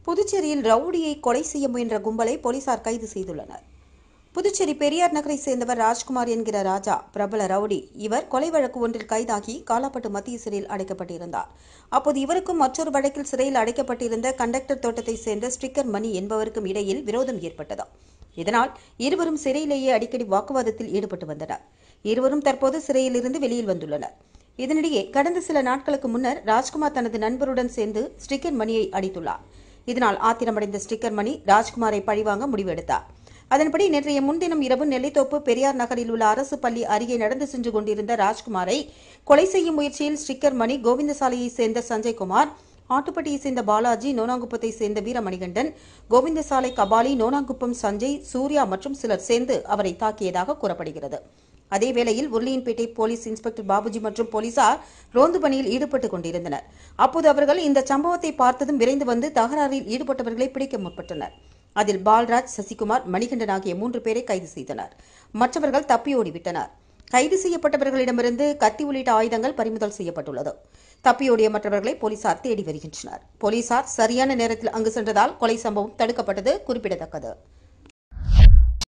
புதுச்சேரியில் ரவுடியை கொலை செய்ய முயன்ற கும்பலை போலீசார் கைது செய்துள்ளனர் புதுச்சேரி பெரியார் நகரை சேர்ந்தவர் ராஜ்குமார் என்கிற ராஜா பிரபல ரவுடி இவர் கொலை வழக்கு ஒன்றில் கைதாகி காலாப்பட்டு மத்திய சிறையில் அடைக்கப்பட்டிருந்தார் அப்போது இவருக்கும் மற்றொரு வழக்கில் சிறையில் அடைக்கப்பட்டிருந்த கண்டக்டர் தோட்டத்தை சேர்ந்த ஸ்டிக்கர் மணி என்பவருக்கும் இடையில் விரோதம் ஏற்பட்டது இதனால் இருவரும் சிறையிலேயே அடிக்கடி வாக்குவாதத்தில் ஈடுபட்டு வந்தனர் இருவரும் தற்போது சிறையிலிருந்து வெளியில் வந்துள்ளனர் இதனிடையே கடந்த சில நாட்களுக்கு முன்னர் ராஜ்குமார் தனது நண்பருடன் சேர்ந்து ஸ்டிக்கர் மணியை அடித்துள்ளார் இதனால் ஆத்திரமடைந்த ஸ்டிக்கர் மணி ராஜ்குமாரை பழிவாங்க முடிவெடுத்தார் அதன்படி நேற்றைய முன்தினம் இரவு நெல்லித்தோப்பு பெரியார் நகரில் உள்ள அரசு பள்ளி அருகே நடந்து சென்று கொண்டிருந்த ராஜ்குமாரை கொலை செய்யும் முயற்சியில் ஸ்டிக்கர் மணி கோவிந்தசாலையைச் சேர்ந்த சஞ்சய்குமார் ஆட்டுப்பட்டியை சேர்ந்த பாலாஜி நோனாங்குப்பத்தை சேர்ந்த வீரமணிகண்டன் கோவிந்தசாலை கபாலி நோனாங்குப்பம் சஞ்சய் சூர்யா மற்றும் சிலர் சேர்ந்து அவரை தாக்கியதாக கூறப்படுகிறது அதே வேளையில் உருளியன்பேட்டை போலீஸ் இன்ஸ்பெக்டர் பாபுஜி மற்றும் போலீசார் ரோந்து பணியில் ஈடுபட்டுக் கொண்டிருந்தனர் அப்போது அவர்கள் இந்த சம்பவத்தை பார்த்ததும் விரைந்து வந்து தகராறில் ஈடுபட்டவர்களை பிடிக்க முற்பட்டனர் அதில் பால்ராஜ் சசிகுமார் மணிகண்டன் ஆகிய மூன்று பேரை கைது செய்தனர் மற்றவர்கள் தப்பியோடிவிட்டனர் கைது செய்யப்பட்டவர்களிடமிருந்து கத்தி உள்ளிட்ட ஆயுதங்கள் பறிமுதல் செய்யப்பட்டுள்ளது தப்பியோடிய மற்றவர்களை போலீசார் தேடி வருகின்றனர் போலீசார் சரியான நேரத்தில் அங்கு சென்றதால் கொலை சம்பவம் தடுக்கப்பட்டது குறிப்பிடத்தக்கது